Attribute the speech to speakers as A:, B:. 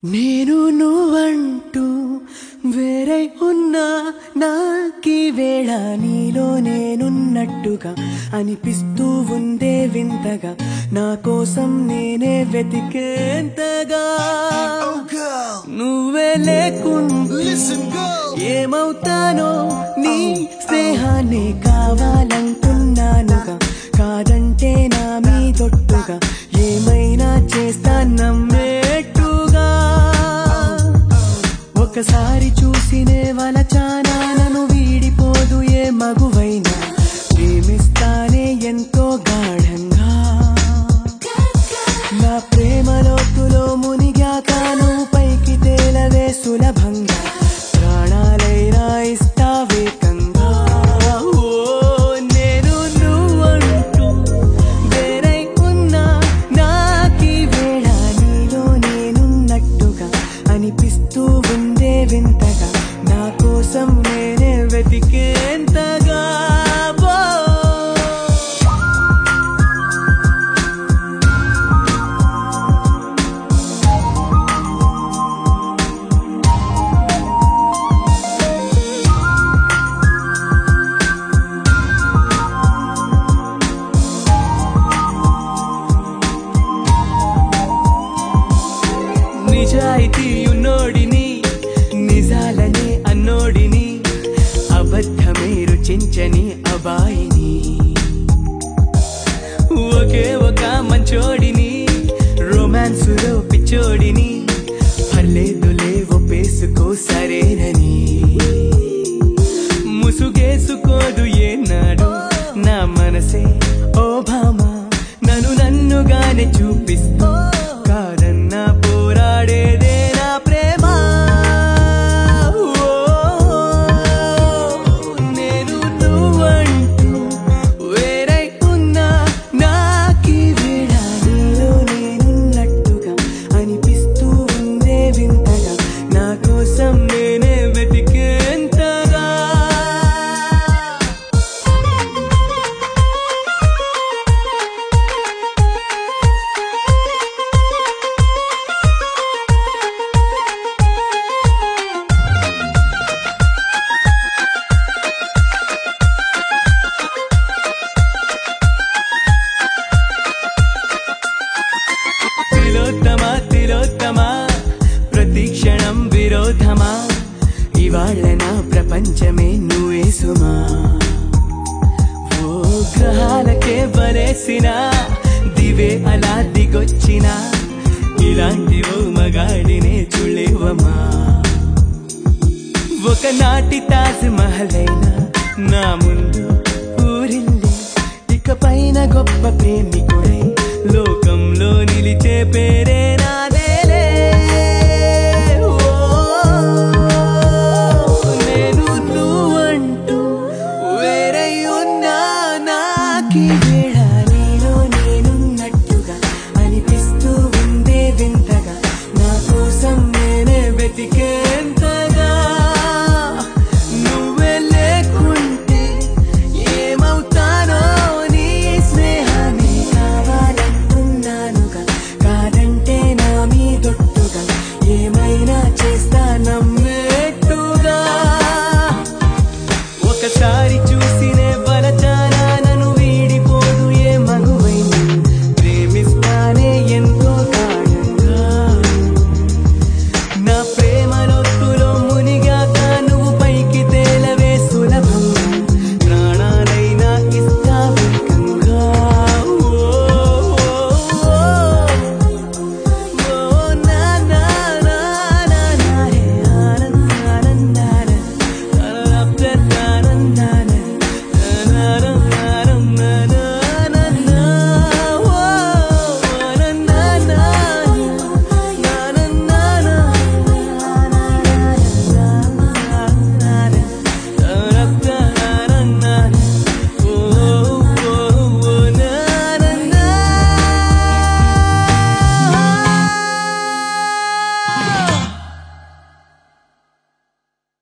A: నేను నువ్వంటూ వేరే ఉన్నా నాకీ వేళ నీలో నేనున్నట్టుగా అనిపిస్తూ ఉందే వింతగా నా కోసం నేనే వెతికేంతగా నువ్వే లేకుండా
B: Listen, girl.
A: ఏమవుతానో నీ స్నేహాన్ని కావాలంటున్నానుగా కాదంటే నా మీదొట్టుగా ఏమైనా చేస్తా నమ్మేట్టుగా ఒకసారి చూసినే వలచానా నన్ను వీడిపోదు ఏ మగువైనా ప్రేమిస్తానే ఎంతో గాఢంగా నా ప్రేమ లోతులో మునిగాక నువ్వు పైకి తేలవే సులభంగా ప్రాణాలైనా ఇస్తావేకంగా ఓ నేను నువ్వంటూ వేరై ఉన్నా నాకీ వేళ నీలో నేనున్నట్టుగా అనిపిస్తూ ఉందే వింతగా నా కోసం నేనే వెతికేంతగా ఓ. నిజాయితీ ఉన్నోడిని నిజాలనే అన్నోడిని అబద్ధమే రుచించని అబాయిని ఒకే ఒక మంచోడిని రొమాన్సులో పిచ్చోడిని పర్లేదులే ఒప్పేసుకో సరేనని ముసుగేసుకోదు ఏనాడు నా మనసే ఓ భామా నన్ను నన్నుగానే చూపిస్తూ కాదన్నా పోరాడేదే నా ప్రేమ ఓ, నేను నువ్వంటూ వేరై ఉన్నా నాకీ వేళ నీలో నేనున్నట్టుగా అనిపిస్తూ ఉందే వింతగా నా కోసం నేనే వెతికేంతగా తిలోత్తమ తిలోత్తమ ప్రతి క్షణం విరోధమా ఇవాళ్ళ నా ప్రపంచమే నువ్వే సుమా ఓ గ్రహాలకే వరేసిన దివే అలా దిగొచ్చిన ఇలాంటి ఓ మగాడినే చూడలేవమ్మా ఒకనాటి తాజ్ మహల్ అయినా నా ముందు ఊరిల్లి ఇక పైన గొప్ప ప్రేమికుడై లోకంలో నిలిచే పేరే నా